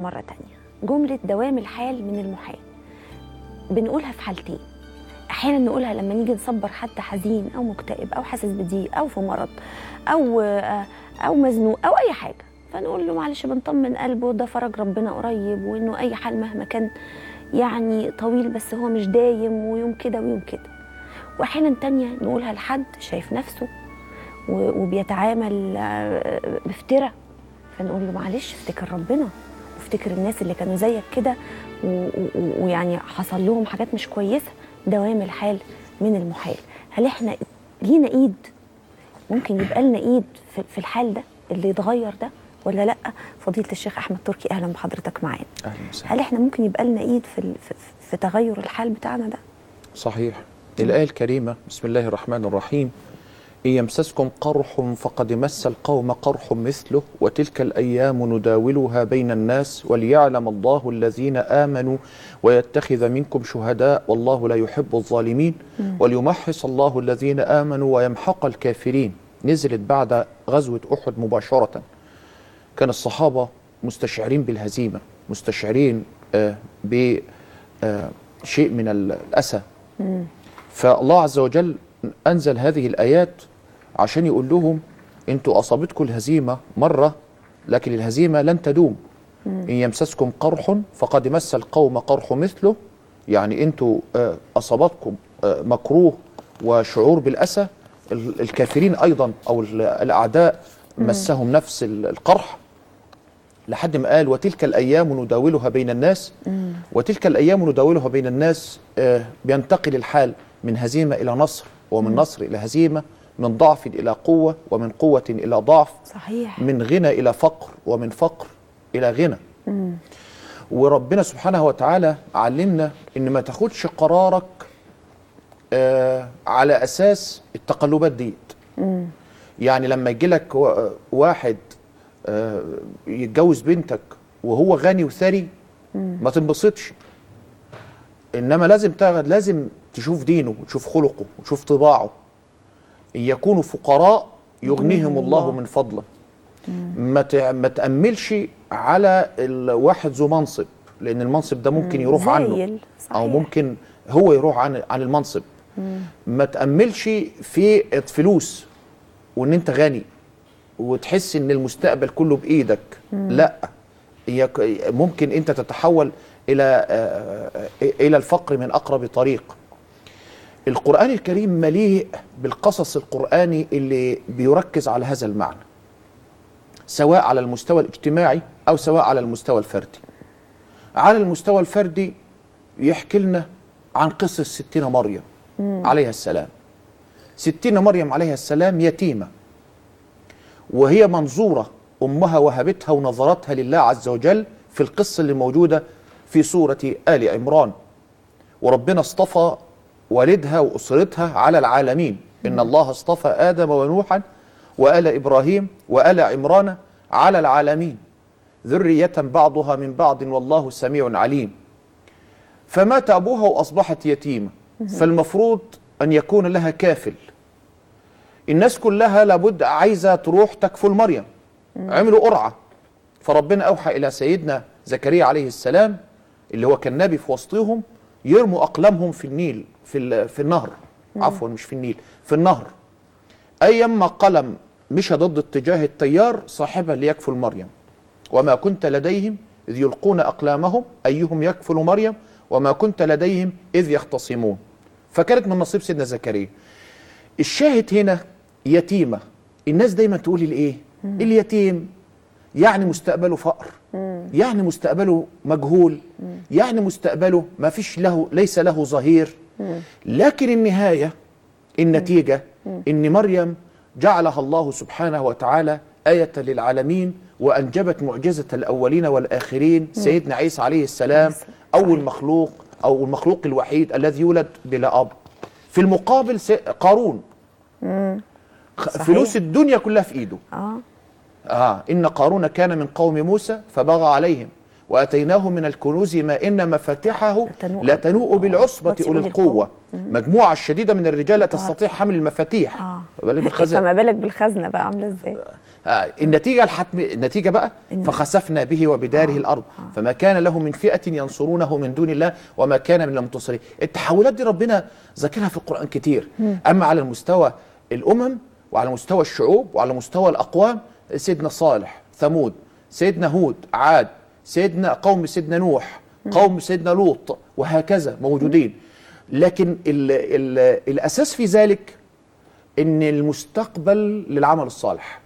مرة تانية جملة دوام الحال من المحال بنقولها في حالتين أحيانا نقولها لما نيجي نصبر حد حزين أو مكتئب أو حاسس بضيق أو في مرض أو أو مزنوق أو أي حاجة فنقول له معلش بنطمن قلبه ده فرج ربنا قريب وإنه أي حال مهما كان يعني طويل بس هو مش دايم ويوم كده ويوم كده وأحيانا تانية نقولها لحد شايف نفسه و- وبيتعامل آه، بافتراء فنقول له معلش افتكر ربنا وافتكر الناس اللي كانوا زيك كده و- و- ويعني حصل لهم حاجات مش كويسه دوام الحال من المحال هل احنا لينا ايد ممكن يبقى لنا ايد في- في الحال ده اللي يتغير ده ولا لا فضيله الشيخ احمد تركي اهلا بحضرتك معانا اهلا وسهلا هل احنا ممكن يبقى لنا ايد في ال- في- في تغير الحال بتاعنا ده صحيح الآية الكريمة بسم الله الرحمن الرحيم إن يمسسكم قرح فقد مس القوم قرح مثله وتلك الأيام نداولها بين الناس وليعلم الله الذين آمنوا ويتخذ منكم شهداء والله لا يحب الظالمين وليمحص الله الذين آمنوا ويمحق الكافرين نزلت بعد غزوة أحد مباشرة كان الصحابة مستشعرين بالهزيمة مستشعرين آه بشيء من الأسى فالله عز وجل أنزل هذه الآيات عشان يقول لهم أنتوا أصابتكم الهزيمة مرة لكن الهزيمة لن تدوم إن يمسسكم قرح فقد مس القوم قرح مثله يعني أنتوا آه، أصابتكم آه، مكروه وشعور بالأسى ال- الكافرين أيضا أو ال- الأعداء مسهم نفس ال- القرح لحد ما قال وتلك الأيام نداولها بين الناس وتلك الأيام نداولها بين الناس آه، بينتقل الحال من هزيمة إلى نصر ومن نصر إلى هزيمة من ضعف إلى قوة ومن قوة إلى ضعف صحيح من غنى إلى فقر ومن فقر إلى غنى وربنا سبحانه وتعالى علمنا إن ما تاخدش قرارك آه على أساس التقلبات ديت يعني لما يجي لك وا- واحد آه، يتجوز بنتك وهو غني وثري ما تنبسطش انما لازم تاخد لازم تشوف دينه وتشوف خلقه وتشوف طباعه ان يكونوا فقراء يغنيهم الله من فضله ما ت- ما تاملش على الواحد ذو منصب لان المنصب ده ممكن يروح عنه زايل، او صحيح. ممكن هو يروح عن عن المنصب ما تاملش في الفلوس وان انت غني وتحس ان المستقبل كله بايدك لا هي ك- ممكن انت تتحول الى آه، آه، الى الفقر من اقرب طريق القران الكريم مليء بالقصص القراني اللي بيركز على هذا المعنى سواء على المستوى الاجتماعي او سواء على المستوى الفردي على المستوى الفردي يحكي لنا عن قصه ستنا مريم عليها السلام ستنا مريم عليها السلام يتيمه وهي منظورة أمها وهبتها ونظرتها لله عز وجل في القصة اللي موجودة في سورة آل عمران وربنا اصطفى والدها وأسرتها على العالمين إن الله اصطفى آدم ونوحا وآل إبراهيم وآل عمران على العالمين ذرية بعضها من بعض والله سميع عليم فمات أبوها وأصبحت يتيمة فالمفروض أن يكون لها كافل الناس كلها لابد عايزه تروح تكفل مريم عملوا قرعه فربنا اوحى الى سيدنا زكريا عليه السلام اللي هو كان نبي في وسطهم يرموا اقلامهم في النيل في ال- في النهر عفوا مش في النيل في النهر ايما قلم مشى ضد اتجاه التيار صاحبها ليكفل مريم وما كنت لديهم اذ يلقون اقلامهم ايهم يكفل مريم وما كنت لديهم اذ يختصمون فكانت من نصيب سيدنا زكريا الشاهد هنا يتيمة الناس دايما تقول الايه اليتيم يعني مستقبله فقر يعني مستقبله مجهول يعني مستقبله ما فيش له ليس له ظهير لكن النهاية النتيجة ان مريم جعلها الله سبحانه وتعالى آية للعالمين وأنجبت معجزة الأولين والآخرين سيدنا عيسى عليه السلام أول مخلوق أو المخلوق الوحيد الذي يولد بلا أب في المقابل س- قارون خ- صحيح. فلوس الدنيا كلها في ايده اه آه إن قارون كان من قوم موسى فبغى عليهم واتيناه من الكنوز ما ان مفاتحه لتنوء- لا تنوء بالعصبه عصبة اولي أولي القوه مجموعه شديده من الرجال لا تستطيع حمل المفاتيح اه بالك بالخزن فما بالك بالخزنه بقى عامله ازاي آه، النتيجة الحتم النتيجة بقى إن- فخسفنا به وبداره الأرض فما كان له من فئة ينصرونه من دون الله وما كان من المنتصرين التحولات دي ربنا ذاكرها في القرآن كتير أما على المستوى الأمم وعلى مستوى الشعوب وعلى مستوى الأقوام سيدنا صالح ثمود سيدنا هود عاد سيدنا قوم سيدنا نوح قوم سيدنا لوط وهكذا موجودين لكن ال ال الأساس في ذلك ان المستقبل للعمل الصالح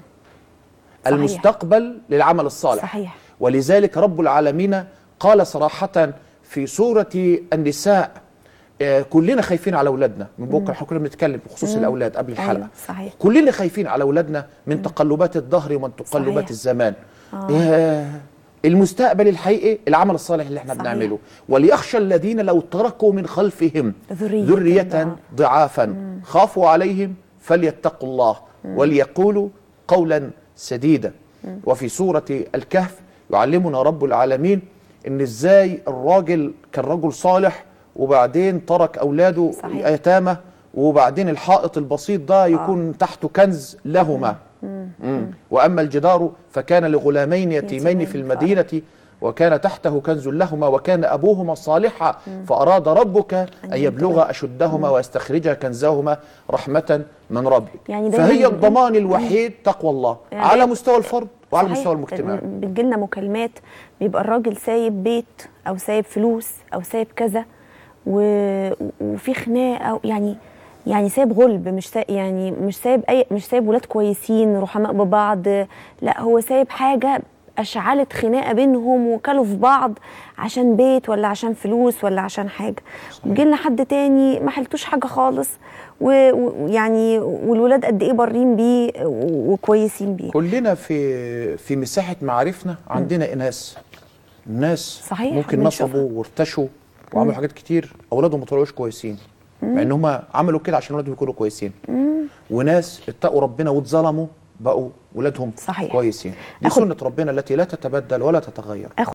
المستقبل للعمل الصالح صحيح. ولذلك رب العالمين قال صراحة في سورة النساء آه، كلنا خايفين على اولادنا من بكره احنا كنا بنتكلم بخصوص الاولاد قبل الحلقه أيوة، صحيح. كلنا خايفين على اولادنا من تقلبات الدهر ومن تقلبات صحيح. الزمان آه. المستقبل الحقيقي العمل الصالح اللي احنا صحيح. بنعمله وليخشى الذين لو تركوا من خلفهم ذرية ذرية ضعافا. ضعافا خافوا عليهم فليتقوا الله وليقولوا قولا سديدا وفي سورة الكهف يعلمنا رب العالمين ان ازاي الراجل كان رجل صالح وبعدين ترك اولاده صحيح. يتامى وبعدين الحائط البسيط ده يكون تحته كنز لهما مم. واما الجدار فكان لغلامين يتيمين يتيمين في المدينه وكان تحته كنز لهما وكان ابوهما صالحا فاراد ربك ان يبلغ اشدهما ويستخرج كنزهما رحمه من ربك يعني دايماً فهي بنقول- الضمان الوحيد تقوى الله يعني على دايماً- مستوى الفرد وعلى صحيح. مستوى المجتمع بتجيلنا مكالمات بيبقى الراجل سايب بيت او سايب فلوس او سايب كذا و... وفي خناقه يعني يعني سايب غلب مش سايب يعني مش سايب اي مش سايب ولاد كويسين رحماء ببعض لا هو سايب حاجه اشعلت خناقه بينهم وكلوا في بعض عشان بيت ولا عشان فلوس ولا عشان حاجه وجيلنا حد تاني ما حلتوش حاجه خالص و- ويعني والولاد قد ايه بارين بيه و- وكويسين بيه كلنا في في مساحه معارفنا عندنا اناس ناس صحيح، ممكن بنشوفها. نصبوا وارتشوا وعملوا حاجات كتير اولادهم ما طلعوش كويسين مع ان هم عملوا كده عشان اولادهم يكونوا كويسين وناس اتقوا ربنا واتظلموا بقوا ولادهم صحيح. كويسين دي آخد- سنه ربنا التي لا تتبدل ولا تتغير